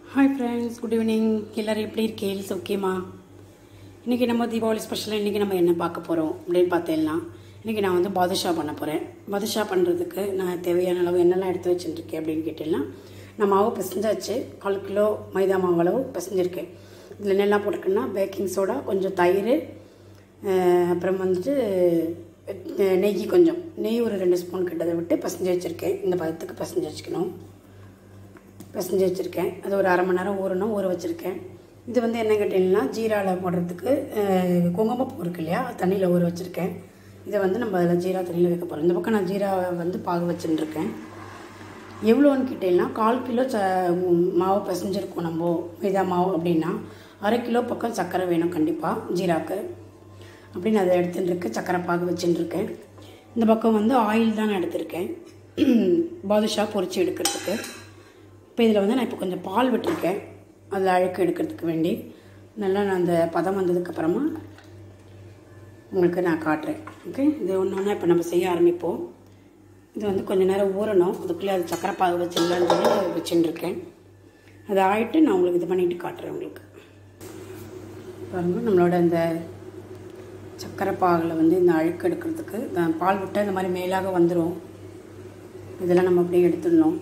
hi friends good evening எல்லோரும் எப்படி இருக்கீங்க ஓகேம்மா இன்றைக்கி நம்ம தீபாவளி ஸ்பெஷலாக இன்றைக்கி நம்ம என்ன பார்க்க போகிறோம் அப்படின்னு பார்த்தேன்னா இன்றைக்கி நான் வந்து பாதுஷா பண்ண போகிறேன் பாதுஷா பண்ணுறதுக்கு நான் தேவையான அளவு என்னெல்லாம் எடுத்து வச்சுட்டுருக்கேன் அப்படின்னு கேட்டேன்னா நான் மாவு பிசைஞ்சாச்சு கால் கிலோ மைதா மாவு அளவு பிசைஞ்சிருக்கேன் இதில் என்னெல்லாம் போட்டிருக்கேன்னா பேக்கிங் சோடா கொஞ்சம் தயிர் அஹ், அப்புறம் வந்துட்டு அஹ், நெய் கொஞ்சம் நெய் ஒரு ரெண்டு ஸ்பூன் கிட்டதை விட்டு பிசைஞ்சு வச்சுருக்கேன் இந்த பதத்துக்கு பிசைஞ்சு வச்சுக்கணும் பிசைஞ்சு வச்சுருக்கேன் அது ஒரு அரை மணி நேரம் ஊறணும் ஊற வச்சுருக்கேன் இது வந்து என்ன கேட்டீங்கன்னா ஜீராவில் போடுறதுக்கு அஹ், குங்குமப்பூ இருக்கு இல்லையா தண்ணியில் ஊற வச்சுருக்கேன் இதை வந்து நம்ம அதில் ஜீரா தண்ணியில் வைக்க போகிறோம் இந்த பக்கம் நான் ஜீராவை வந்து பாகு வச்சுட்டுருக்கேன் எவ்வளோன்னு கேட்டீங்கன்னா கால் கிலோ ச மாவு பிசைஞ்சிருக்கோம் நம்ம மைதா மாவு அப்படின்னா அரை கிலோ பக்கம் சர்க்கரை வேணும் கண்டிப்பாக ஜீராக்கு அப்படின்னு அதை எடுத்துட்டு இருக்கேன் சர்க்கரை பாகு வச்சுட்டு இருக்கேன் இந்த பக்கம் வந்து ஆயில் தான் நான் எடுத்திருக்கேன் பாதுஷா பொரிச்சு எடுக்கிறதுக்கு இப்போ இதில் வந்து நான் இப்போ கொஞ்சம் பால் விட்டுருக்கேன் அதில் அழுக்கு எடுக்கிறதுக்கு வேண்டி நல்லா நான் அந்த பதம் வந்ததுக்கப்புறமா உங்களுக்கு நான் காட்டுறேன் ஓகே இது ஒன்று ஒன்றா இப்போ நம்ம செய்ய ஆரம்பிப்போம் இது வந்து கொஞ்சம் நேரம் ஊறணும் அதுக்குள்ளே அது சக்கரை பாகு வச்சிடலான்னு சொல்லி வச்சுட்டு இருக்கேன் அது ஆகிட்டு நான் உங்களுக்கு இது பண்ணிட்டு காட்டுறேன் உங்களுக்கு பாருங்கள் நம்மளோட இந்த சக்கரை பாகில் வந்து இந்த அழுக்கு எடுக்கிறதுக்கு இந்த பால் விட்டால் இந்த மாதிரி மேலாக வந்துடும் இதெல்லாம் நம்ம அப்படியே எடுத்துடணும்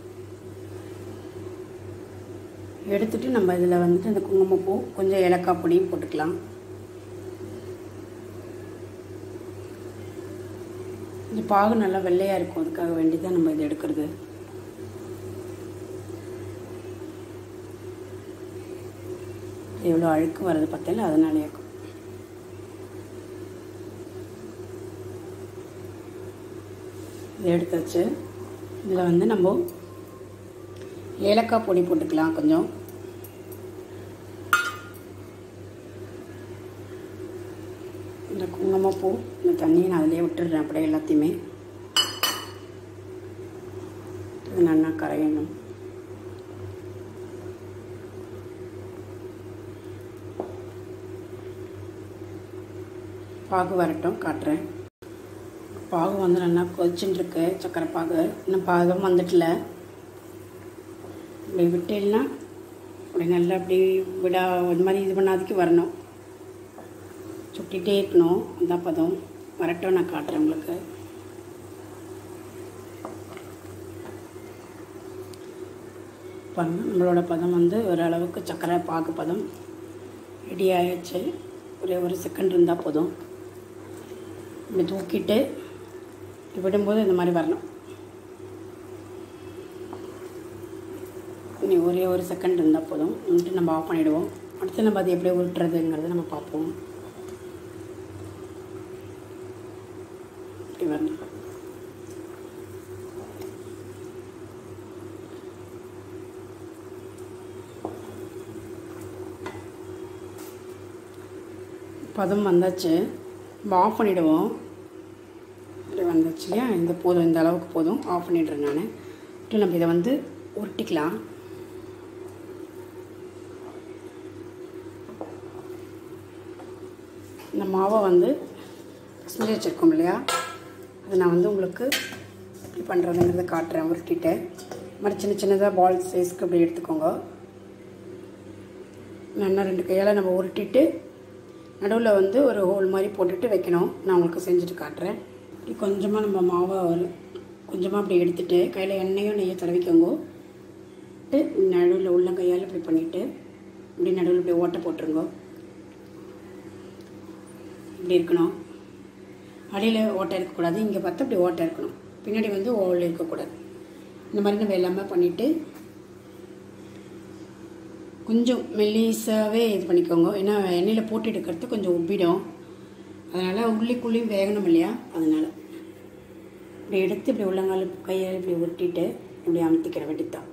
எடுத்துட்டு நம்ம இதில் வந்துட்டு இந்த குங்குமப்பூ கொஞ்சம் ஏலக்காய் பொடியும் போட்டுக்கலாம் இந்த பாகு நல்லா வெள்ளையாக இருக்கும் அதுக்காக வேண்டி தான் நம்ம இதை எடுக்கிறது எவ்வளோ அழுக்கு வர்றது பார்த்தல அதனாலே இருக்கும் இதை எடுத்தாச்சு இதில் வந்து நம்ம ஏலக்காய் பொடி போட்டுக்கலாம் கொஞ்சம் இந்த குங்குமப்பூ இந்த தண்ணியை நான் அதிலே விட்டுடுறேன் அப்படியே எல்லாத்தையுமே இது நல்லா கரையணும் பாகு வரட்டும் காட்டுறேன் பாகு வந்து நல்லா கொதிச்சுட்டு இருக்கு சக்கரை பாகு இன்னும் பாகம் வந்துட்டல இப்படி விட்டேன்னா அப்படி நல்லா அப்படி விடா இந்த மாதிரி இது பண்ணாதுக்கு வரணும் சுட்டிகிட்டே இருக்கணும் அந்த பதம் வரட்டும் நான் காட்டுறேன் உங்களுக்கு பாருங்க நம்மளோட பதம் வந்து ஓரளவுக்கு சக்கரை பாகு பதம் ரெடி ஆயிடுச்சு ஒரே ஒரு செகண்ட் இருந்தால் போதும் இப்படி தூக்கிட்டு இப்படி விடும்போது இந்த மாதிரி வரணும் இனி ஒரே ஒரு செகண்ட் இருந்தால் போதும் வந்துட்டு நம்ம ஆஃப் பண்ணிவிடுவோம் அடுத்து நம்ம அது எப்படி உருட்டுறதுங்கிறத நம்ம பார்ப்போம் இப்படி வரணும் பதம் வந்தாச்சு நம்ம ஆஃப் பண்ணிவிடுவோம் இப்படி வந்துச்சு இல்லையா இந்த போதும் இந்த அளவுக்கு போதும் ஆஃப் பண்ணிடுறேன் நான் இப்போ நம்ம இதை வந்து உருட்டிக்கலாம் இந்த மாவை வந்து செஞ்சு வச்சுருக்கோம் இல்லையா அது நான் வந்து உங்களுக்கு எப்படி பண்ணுறதுங்கிறத காட்டுறேன் உருட்டிட்டு இந்த மாதிரி சின்ன சின்னதாக பால் சைஸ்க்கு அப்படி எடுத்துக்கோங்க நல்லா ரெண்டு கையால் நம்ம உருட்டிட்டு நடுவில் வந்து ஒரு ஹோல் மாதிரி போட்டுட்டு வைக்கணும் நான் உங்களுக்கு செஞ்சுட்டு காட்டுறேன் இப்படி கொஞ்சமாக நம்ம மாவை ஒரு கொஞ்சமாக அப்படி எடுத்துட்டு கையில் எண்ணெயும் நெய்யை தடவிக்கோங்க நடுவில் உள்ள கையால் இப்படி பண்ணிவிட்டு இப்படி நடுவில் இப்படி ஓட்டை போட்டுருங்க இப்படி இருக்கணும் அடியில் ஓட்டை இருக்கக்கூடாது இங்கே பார்த்தா இப்படி ஓட்டை இருக்கணும் பின்னாடி வந்து ஓல் இருக்கக்கூடாது இந்த மாதிரி நம்ம எல்லாமே பண்ணிவிட்டு கொஞ்சம் மெல்லிசாவே இது பண்ணிக்கோங்க ஏன்னா எண்ணெயில் போட்டு எடுக்கிறது கொஞ்சம் உப்பிடும் அதனால் உள்ளிக்குள்ளேயும் வேகணும் இல்லையா அதனால் இப்படி எடுத்து இப்படி உள்ளங்கால் கையால் இப்படி உருட்டிட்டு இப்படி அமுத்திக்கிற வேண்டியதுதான்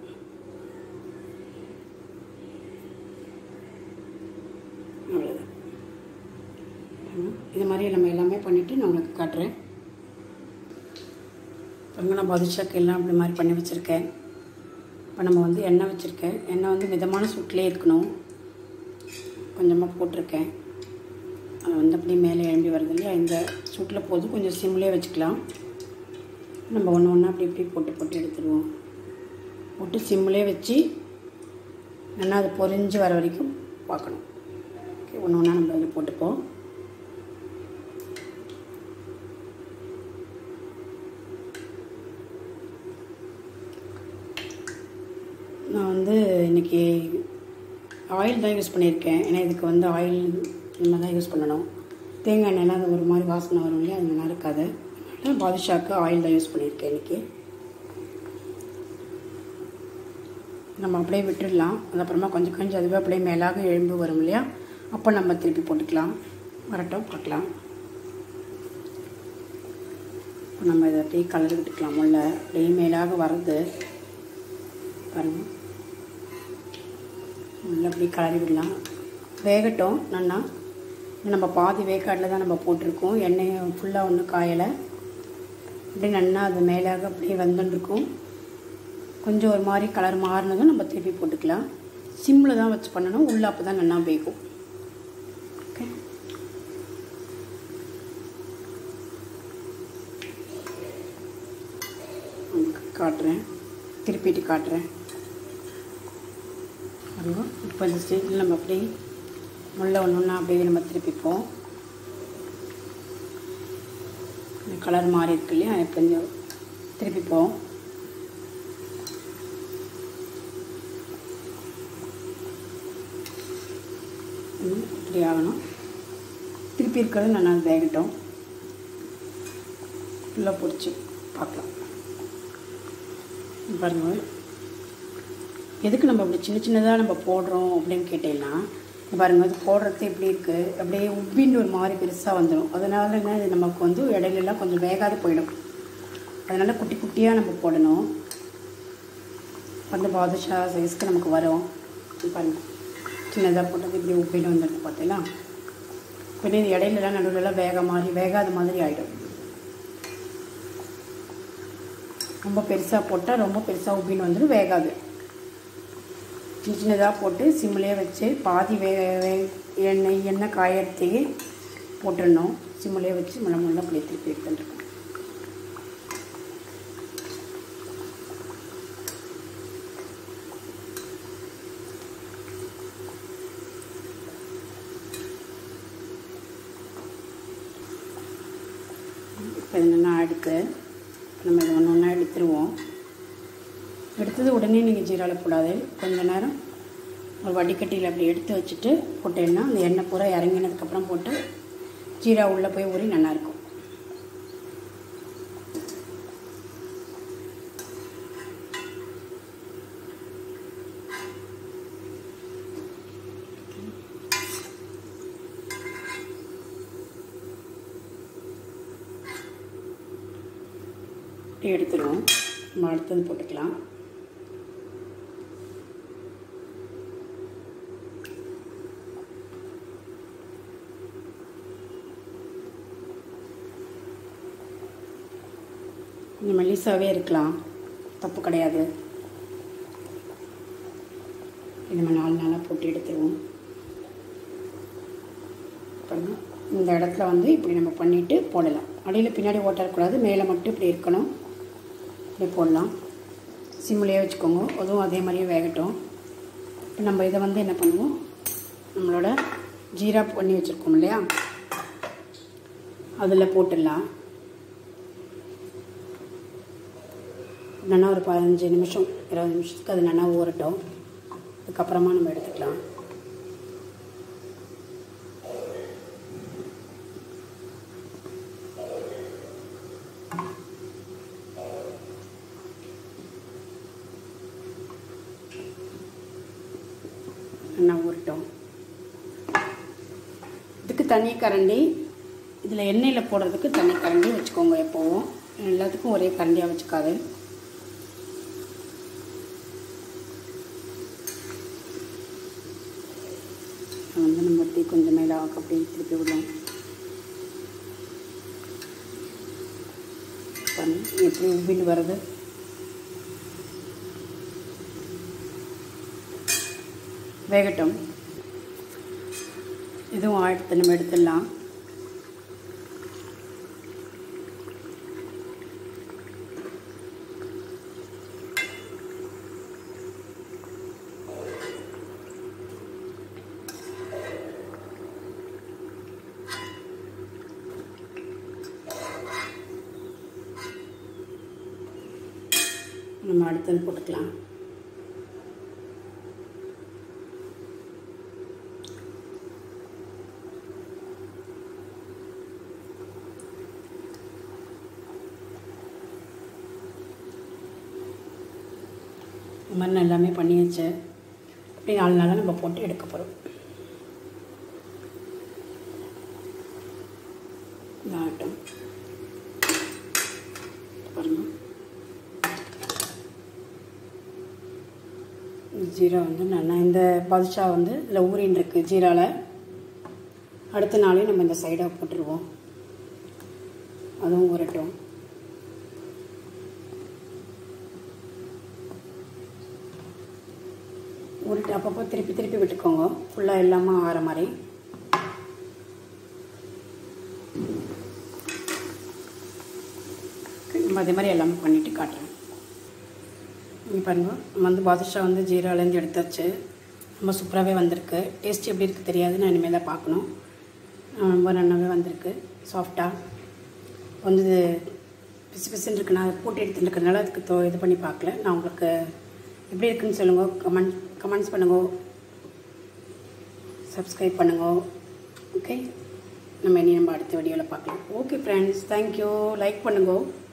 அவ்வளோதான் இது மாதிரி நம்ம எல்லாமே பண்ணிவிட்டு நான் உங்களுக்கு காட்டுறேன் பாருங்க நான் பதிச்சாக்கு எல்லாம் இப்படி மாதிரி பண்ணி வச்சுருக்கேன் இப்போ நம்ம வந்து எண்ணெய் வச்சுருக்கேன் எண்ணெய் வந்து மிதமான சூட்டிலே இருக்கணும் கொஞ்சமாக போட்டிருக்கேன் அது வந்து அப்படியே மேலே எழும்பி வருது இல்லையா இந்த சூட்டில் போது கொஞ்சம் சிம்லேயே வச்சுக்கலாம் நம்ம ஒன்று ஒன்றா அப்படி இப்படி போட்டு போட்டு எடுத்துடுவோம் போட்டு சிம்லேயே வச்சு நல்லா அது பொரிஞ்சு வர வரைக்கும் பார்க்கணும் ஓகே ஒன்று ஒன்றா நம்ம இதில் போட்டுப்போம் நான் வந்து இன்றைக்கி ஆயில் தான் யூஸ் பண்ணியிருக்கேன் ஏன்னா இதுக்கு வந்து ஆயில் இந்த தான் யூஸ் பண்ணணும் தேங்காய் எண்ணெய்லாம் அது ஒரு மாதிரி வாசனை வரும் இல்லையா அது நல்லா இருக்காது அதனால் பாதுஷாக்கு ஆயில் தான் யூஸ் பண்ணியிருக்கேன் இன்றைக்கி நம்ம அப்படியே விட்டுடலாம் அது அப்புறமா கொஞ்சம் கொஞ்சம் அதுவே அப்படியே மேலாக எழும்பு வரும் இல்லையா அப்போ நம்ம திருப்பி போட்டுக்கலாம் வரட்டும் பார்க்கலாம் இப்போ நம்ம இதை அப்படியே கலர் விட்டுக்கலாம் உள்ள அப்படியே மேலாக வர்றது பாருங்கள் உள்ள அப்படியே கலரி விடலாம் வேகட்டும் நல்லா நம்ம பாதி வேக்காட்டில் தான் நம்ம போட்டிருக்கோம் எண்ணெய் ஃபுல்லாக ஒன்றும் காயலை அப்படியே நல்லா அது மேலாக அப்படியே வந்துட்டுருக்கும் கொஞ்சம் ஒரு மாதிரி கலர் மாறினதும் நம்ம திருப்பி போட்டுக்கலாம் சிம்மில் தான் வச்சு பண்ணணும் உள்ள அப்போ தான் நல்லா வேகும் ஓகே உங்களுக்கு காட்டுறேன் திருப்பிட்டு காட்டுறேன் அதுவும் இப்போ இந்த ஸ்டேஜில் நம்ம அப்படியே முள்ள ஒன்று ஒன்றா அப்படியே நம்ம திருப்பிப்போம் கலர் மாறி இருக்கு இல்லையா இப்போ கொஞ்சம் திருப்பிப்போம் ம், இப்படி ஆகணும் திருப்பி இருக்கிறது நல்லா வேகட்டும் ஃபுல்லாக பிடிச்சி பார்க்கலாம் இங்க பாருங்க எதுக்கு நம்ம இப்படி சின்ன சின்னதாக நம்ம போடுறோம் அப்படின்னு கேட்டீங்கன்னா இங்க பாருங்க அது போடுறது எப்படி இருக்குது அப்படியே உப்பின்னு ஒரு மாதிரி பெருசாக வந்துடும் அதனால என்ன இது நமக்கு வந்து இடையிலலாம் கொஞ்சம் வேகாது போயிடும் அதனால் குட்டி குட்டியாக நம்ம போடணும் வந்து பாதுஷா சைஸ்க்கு நமக்கு வரும் இங்க பாருங்க சின்னதாக போட்டது இப்படி உப்பின்னு வந்துடுது பார்த்தீங்களா பின்ன இது இடையிலலாம் நடுவிலலாம் வேக மாதிரி வேகாத மாதிரி ஆகிடும் ரொம்ப பெருசாக போட்டால் ரொம்ப பெருசாக உப்பின்னு வந்துடும் வேகாது சின்ன சின்னதாக போட்டு சிம்மிலே வச்சு பாதி வே வே எண்ணெய் எண்ணெய் காயறதையே போட்டுடணும் சிம்மிலே வச்சு முள்ள முள்ள அப்படி திருப்பி எடுத்துட்டுருக்கோம் இப்போ இது நல்லா அடுக்கு நம்ம இதை ஒன்று ஒன்றா எடுத்துருவோம் எடுத்தது உடனே நீங்கள் ஜீராவில் போடாது கொஞ்ச நேரம் ஒரு வடிகட்டியில் அப்படி எடுத்து வச்சுட்டு போட்டேன்னா அந்த எண்ணெய் பூரா இறங்கினதுக்கப்புறம் போட்டு ஜீரா உள்ளே போய் ஊறி நல்லாயிருக்கும் இப்படி எடுத்துருவோம் நம்ம அடுத்தது போட்டுக்கலாம் கொஞ்சம் மெல்லிசாவே இருக்கலாம் தப்பு கிடையாது இது நம்ம நாலு நாளாக போட்டு எடுத்துருவோம் பாருங்க இந்த இடத்துல வந்து இப்படி நம்ம பண்ணிவிட்டு போடலாம் அடியில் பின்னாடி ஓட்டக்கூடாது மேலே மட்டும் இப்படி இருக்கணும் இப்படி போடலாம் சிம்லேயே வச்சுக்கோங்க அதுவும் அதே மாதிரியே வேகட்டும் இப்போ நம்ம இதை வந்து என்ன பண்ணுவோம் நம்மளோட ஜீரா பண்ணி வச்சுருக்கோம் இல்லையா அதில் போட்டுடலாம் நல்லா ஒரு பதினஞ்சு நிமிஷம் இருபது நிமிஷத்துக்கு அது நல்லா ஊறட்டும் அதுக்கப்புறமா நம்ம எடுத்துக்கலாம் நல்லா ஊறட்டும் இதுக்கு தனி கரண்டி இதில் எண்ணெயில் போடுறதுக்கு தனி கரண்டி வச்சுக்கோங்க எப்போவும் எல்லாத்துக்கும் ஒரே கரண்டியாக வச்சுக்காது வந்து நம்ம அப்படி கொஞ்சம் மேலே ஆக்க அப்படியே திருப்பி விடலாம் பாருங்க, எப்படி உப்பின்னு வருது வேகட்டும் இதுவும் ஆயிடுத்து நம்ம எடுத்துடலாம் நம்ம அடுத்தது போட்டுக்கலாம் இந்த மாதிரி நான் எல்லாமே பண்ணியாச்சு இப்படி நாலு நாளாக நம்ம போட்டு எடுக்க போகிறோம் இதாகட்டும் பாருங்க ஜீரா வந்து நல்லா இந்த பாதுஷா வந்து இதில் ஊறின்னு இருக்கு ஜீராவில் அடுத்த நாளே நம்ம இந்த சைடாக போட்டுருவோம் அதுவும் ஊறட்டும் ஊறிட்டு அப்பப்போ திருப்பி திருப்பி விட்டுக்கோங்க ஃபுல்லாக இல்லாமல் ஆகிற மாதிரி நம்ம அதே மாதிரி எல்லாமே பண்ணிவிட்டு காட்டுறேன் இங்கே பாருங்க நம்ம வந்து பாதுஷா வந்து ஜீராலேருந்து எடுத்தாச்சு ரொம்ப சூப்பராகவே வந்திருக்கு டேஸ்ட் எப்படி இருக்குது தெரியாது நான் இனிமேல் தான் பார்க்கணும் ஆஹ் ரொம்ப நல்லாவே வந்திருக்கு சாஃப்டாக வந்து இது பிசு பிசுன்னு இருக்கு நான் அதை போட்டு எடுத்துட்டு இருக்கிறதுனால அதுக்கு தோ இது பண்ணி பார்க்கல நான் உங்களுக்கு எப்படி இருக்குன்னு சொல்லுங்க கமெண்ட் கமெண்ட்ஸ் பண்ணுங்க சப்ஸ்கிரைப் பண்ணுங்க ஓகே நம்ம இனி நம்ம அடுத்த வீடியோவில் பார்க்கலாம் ஓகே ஃப்ரெண்ட்ஸ் தேங்க்யூ லைக் பண்ணுங்க